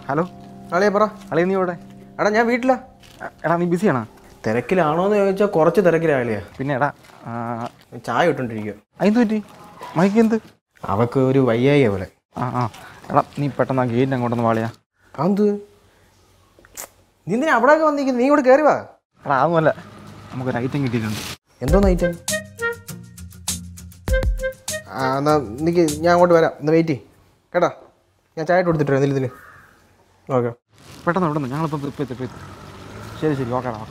Hello അളിയ പറ അളിയ നീ ഇവിടെ എടാ ഞാൻ വീട്ടിലാ എടാ നീ ബിസിയാണോ തിരക്കിലാണോ എന്ന് ചോദിച്ചാൽ കുറച്ച് തിരക്കിലാളിയാ പിന്നെ എടാ ആ, ചായ ഇട്ടോണ്ടിരിക്കുക അതെന്ത് പറ്റി മൈക്ക് എന്ത് അവക്ക് ഒരു വയ്യായ പോലെ ആ ആ എടാ നീ പെട്ടെന്ന് ആ ഗേറ്റിന് അങ്ങോട്ടൊന്ന് വാളിയാ അത് നീ എന്തിനാ അവിടെയൊക്കെ വന്നിരിക്കുന്നത് നീ ഇവിടെ കയറി വാ എടാ അതൊന്നുമല്ല നമുക്കൊരു ഐറ്റം കിട്ടിയിട്ടുണ്ട് എന്തോ നയിച്ചൻ ആ എന്നാ നിക്ക് ഞാൻ അങ്ങോട്ട് വരാം എന്നാ വെയിറ്റ് കേട്ടാ ഞാൻ ചായ ഇട്ട് കൊടുത്തിട്ട് വരാം ഇതിൽ ഓക്കെ പെട്ടെന്ന് ഇവിടെ നിന്ന് ഞങ്ങളിപ്പോൾ ഇപ്പം എത്തി ഇപ്പം എത്തി ശരി ശരി ഓക്കെ ഓക്കെ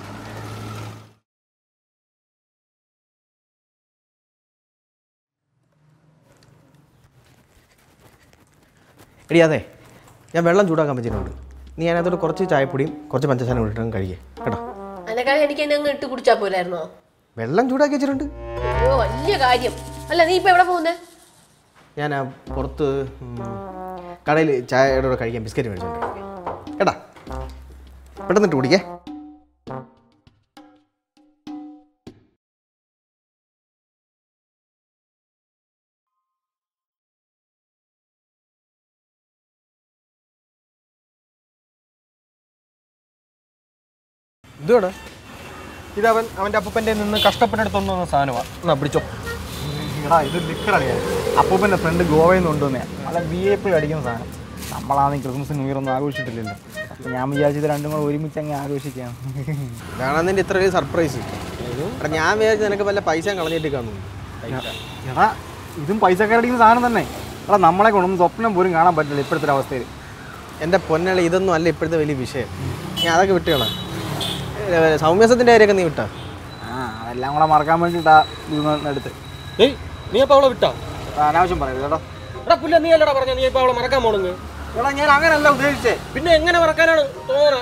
എടി അതെ ഞാൻ വെള്ളം ചൂടാക്കാൻ വെച്ചിട്ടുണ്ട് നീ അതിനകത്തോട്ട് കുറച്ച് ചായപ്പൊടിയും കുറച്ച് പഞ്ചസാര ഇട്ടിട്ടും കഴിയേ കേട്ടോ അതിനേക്കാൾ എനിക്ക് എന്നെ അങ്ങ് ഇട്ട് കുടിച്ചാ പോലായിരുന്നോ വെള്ളം ചൂടാക്കി വെച്ചിട്ടുണ്ട് ഓ വലിയ കാര്യം അല്ല നീ ഇപ്പൊ എവിടെ പോകുന്നേ ഞാൻ ആ പുറത്ത് ഉം, കടയിൽ ചായയുടെ കൂടെ കഴിക്കാൻ ബിസ്ക്കറ്റ് മേടിച്ചിട്ടുണ്ട് കേട്ടാ പെട്ടെന്ന് ഇട്ട് കുടിക്കേ ഇതോടെ ഇതവൻ അവൻ്റെ അപ്പൻ്റെ നിന്ന് കഷ്ടപ്പെട്ടെടുത്തോണ്ട് വന്ന സാധനമാണ് എന്നാ പിടിച്ചോ എടാ ഇത് ലിക്കർ അടിയാ അപ്പൂപ്പൻ്റെ ഫ്രണ്ട് ഗോവയിൽ നിന്ന് കൊണ്ടുവന്നേ നല്ല ബി എ പി അടിക്കുന്ന സാധനം നമ്മളാണെങ്കിൽ ക്രിസ്മസ് ന്യൂ ഇയർ ഒന്നും ആഘോഷിച്ചിട്ടില്ലല്ലോ അപ്പോൾ ഞാൻ വിചാരിച്ചത് രണ്ടും കൂടെ ഒരുമിച്ച് അങ്ങ് ആഘോഷിക്കാം ഇതാണ് നിന്റെ ഇത്ര വലിയ സർപ്രൈസ് എടാ ഞാൻ വിചാരിച്ചു നിനക്ക് വല്ല പൈസ കളഞ്ഞിട്ട് കാണുന്നു എടാ ഇതും പൈസക്കാരടിക്കുന്ന സാധനം തന്നെ എടാ നമ്മളെ കൊണ്ടൊന്നും സ്വപ്നം പോലും കാണാൻ പറ്റില്ല ഇപ്പോഴത്തെ ഒരു അവസ്ഥയിൽ എൻ്റെ പൊന്നളി ഇതൊന്നും അല്ല ഇപ്പോഴത്തെ വലിയ വിഷയം ഞാൻ അതൊക്കെ വിട്ടുകളാം സൗമ്യസത്തിൻ്റെ കാര്യമൊക്കെ നീ വിട്ടാ ആ അതെല്ലാം കൂടെ മറക്കാൻ വേണ്ടിയിട്ടാ ഇത് എടുത്ത് ഏയ് നീ അപ്പോൾ അവളെ വിട്ടാ അനാവശ്യം പറയരുത് കേട്ടോ എടാ പുല്ല നീ അല്ലടാ പറഞ്ഞ നീ ഇപ്പോൾ അവളെ മറക്കാൻ പോണെന്ന് എടാ ഞാൻ അങ്ങനെയല്ല ഉദ്ദേശിച്ചേ പിന്നെ എങ്ങനെ മറക്കാനാണ് തോന്നണ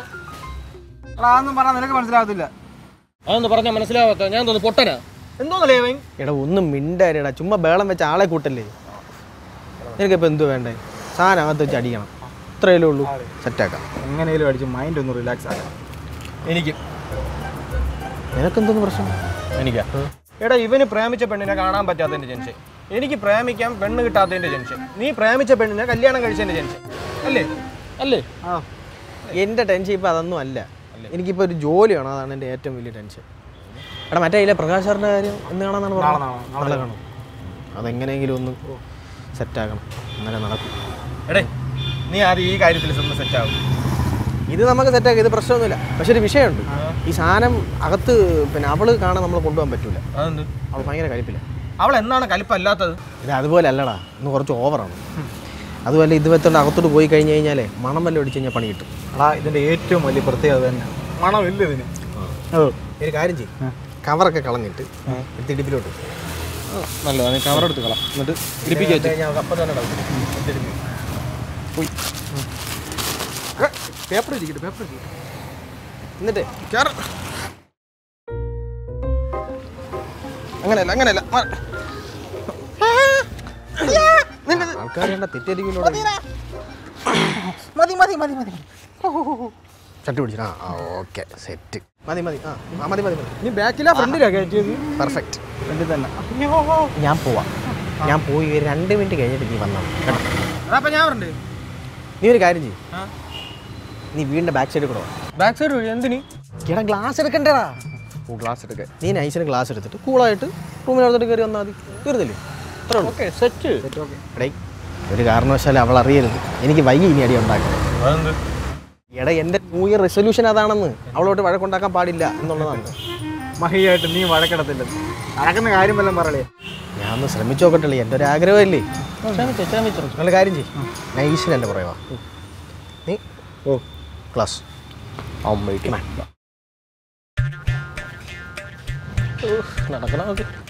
എടാ അതൊന്നും പറഞ്ഞാൽ നിനക്ക് മനസ്സിലാകത്തില്ല അതൊന്ന് പറഞ്ഞാൽ മനസ്സിലാവാത്ത ഞാൻ തോന്നുന്നു പൊട്ടനാ എന്തോന്നല്ലേ അവൻ എടാ ഒന്നും മിണ്ടായിരടാ ചുമ്മാ ബേളം വെച്ച് ആളെ കൂട്ടല്ലേ നിനക്കിപ്പോൾ എന്തു വേണ്ടേ സാധനം അകത്ത് വെച്ച് അടിക്കണം ഇത്രയല്ലേ ഉള്ളൂ സെറ്റാക്കാം എങ്ങനെയും അടിച്ച് മൈൻഡ് ഒന്ന് റിലാക്സ് ആക്കാം എനിക്ക് നിനക്കെന്തോന്ന് പ്രശ്നം എനിക്കാ എടാ ഇവന് പ്രേമിച്ച പെണ്ണിനെ കാണാൻ പറ്റാത്തതിന്റെ ടെൻഷൻ എനിക്ക് പ്രേമിക്കാൻ പെണ്ണ് കിട്ടാത്തതിന്റെ ടെൻഷൻ നീ പ്രേമിച്ച പെണ്ണിനെ കല്യാണം കഴിച്ചതിന്റെ ടെൻഷൻ അല്ലേ അല്ലേ ആ എൻ്റെ ടെൻഷൻ ഇപ്പോൾ അതൊന്നും അല്ല എനിക്കിപ്പോൾ ഒരു ജോലി വേണം അതാണ് എൻ്റെ ഏറ്റവും വലിയ ടെൻഷൻ എടാ മറ്റേ ഇതിലെ പ്രകാശ് സാറിൻ്റെ കാര്യം എന്ന് കാണാന്നാണ് നാളെ പറഞ്ഞത് നാളെ നാളെ കാണും അതെങ്ങനെയെങ്കിലും ഒന്ന് സെറ്റാക്കണം അങ്ങനെ നടക്കും എടേ നീ ആദ്യം ഈ കാര്യത്തിൽ ഒന്ന് സെറ്റ് ആവും ഇത് നമുക്ക് സെറ്റാക്കാം ഇത് പ്രശ്നമൊന്നുമില്ല പക്ഷെ ഒരു വിഷയമുണ്ട് ഈ സാധനം അകത്ത് പിന്നെ അവള് കാണാൻ നമ്മൾ കൊണ്ടുപോകാൻ പറ്റൂല അതെന്ത് അവൾ ഭയങ്കര കഴിപ്പില്ല അവൾ എന്നാണ് കലിപ്പല്ലാത്തത് ഇത് അതുപോലെ അല്ലടാ ഇന്ന് കുറച്ച് ഓവറാണ് അതുപോലെ ഇത് വെത്തോണ്ട് അകത്തോട്ട് പോയി കഴിഞ്ഞ് കഴിഞ്ഞാലേ മണം വല്ലതും അടിച്ച് കഴിഞ്ഞാൽ പണി കിട്ടും എടാ ഇതിൻ്റെ ഏറ്റവും വലിയ പ്രത്യേകത തന്നെ മണമില്ല ഇതിന് ഓ ഒരു കാര്യം ചെയ്യും കവറൊക്കെ കളഞ്ഞിട്ട് എടുത്ത് ഇടുപ്പിലോട്ട് നല്ലതാ നീ കവർ എടുത്ത് കളാം എന്നിട്ട് ഇരിപ്പിക്കാ ഞാൻ അപ്പം തന്നെ പേപ്പർ ഇരിക്കട്ടെ പേപ്പർ ഇരിക്കട്ടെ എന്നിട്ട് കേറ അങ്ങനെയല്ല അങ്ങനെയല്ല മാറ്. ആൾക്കാർ കണ്ട തെറ്റിദ്ധരിക്കുമല്ലോ മതി മതി മതി മതി ചട്ടി പിടിച്ചിട്ട് ആ ഓക്കെ സെറ്റ് മതി മതി ആ ആ, മതി മതി മതി നീ ബാക്കിലാ ഫ്രണ്ടിലാ കയറ്റിയത് പെർഫെക്റ്റ് ഫ്രണ്ടിൽ തന്നെ ഞാൻ പോവാം ഞാൻ പോയി ഒരു രണ്ട് മിനിറ്റ് കഴിഞ്ഞിട്ട് നീ വന്നാൽ മതി കേട്ടോ അപ്പൊ ഞാൻ പറഞ്ഞേ നീ ഒരു കാര്യം ചെയ്യും നീ വീടിൻ്റെ ബാക്ക് സൈഡിൽ കൂടെ വാ. ബാക്ക് സൈഡ് വഴി എന്തിനി എടാ ഗ്ലാസ് എടുക്കണ്ടേടാ ഓ ഗ്ലാസ് എടുക്കാൻ നീ നൈസിന് ഗ്ലാസ് എടുത്തിട്ട് കൂളായിട്ട് റൂമിനകത്തോട്ട് കയറി വന്നാൽ മതി തീർന്നില്ലേ അത്രേ ഉള്ളൂ ഓക്കെ സെറ്റ് എടേ ഒരു കാരണവശാലും അവൾ അറിയരുത് എനിക്ക് വൈകി ഇനി അടി ഉണ്ടാക്കണം അതെന്ത് എടാ എൻ്റെ ന്യൂ ഇയർ റെസൊല്യൂഷൻ അതാണെന്ന് അവളോട്ട് വഴക്കുണ്ടാക്കാൻ പാടില്ല എന്നുള്ളതാണ് മഹിയായിട്ട് നീ വഴക്കിടത്തില്ല നടക്കുന്ന കാര്യം വല്ലതും പറയലേ ഞാൻ ഒന്ന് ശ്രമിച്ചു നോക്കട്ടെ എൻ്റെ ഒരു ആഗ്രഹമല്ലേ ശ്രമിച്ചു ശ്രമിച്ചു നല്ല കാര്യം ചെയ്യും നൈസിന് എൻ്റെ പുറകെ വാ നീ ഓ ക്ലാസ് അമ്മയ്ക്ക് നടക്കണം നമുക്ക്